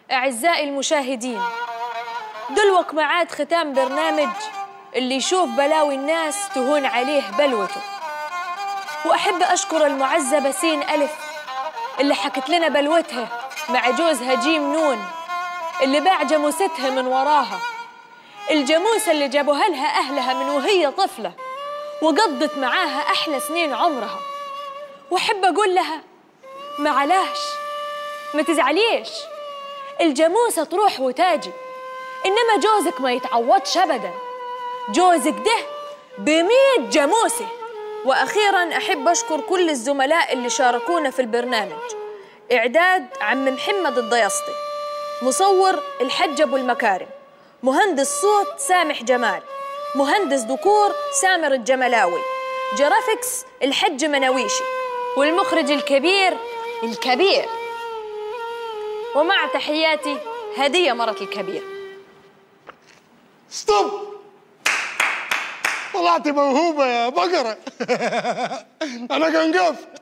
أعزائي المشاهدين دلوك معاد ختام برنامج اللي يشوف بلاوي الناس تهون عليه بلوته وأحب أشكر المعزة بسين ألف اللي حكت لنا بلوتها مع جوزها جيم نون اللي باع جاموستها من وراها الجاموسة اللي جابوها لها أهلها من وهي طفلة وقضت معاها أحلى سنين عمرها وأحب أقول لها معلاش ما تزعليش الجاموسة تروح وتاجي إنما جوزك ما يتعوضش أبدا جوزك ده بمية جاموسة وأخيرا أحب أشكر كل الزملاء اللي شاركونا في البرنامج إعداد عم محمد الضيسطي مصور الحج أبو المكارم مهندس صوت سامح جمال مهندس ديكور سامر الجملاوي جرافيكس الحج مناويشي والمخرج الكبير الكبير ومع تحياتي هدية مرة الكبير ستوب طلعت موهوبة يا بقرة أنا قنقفت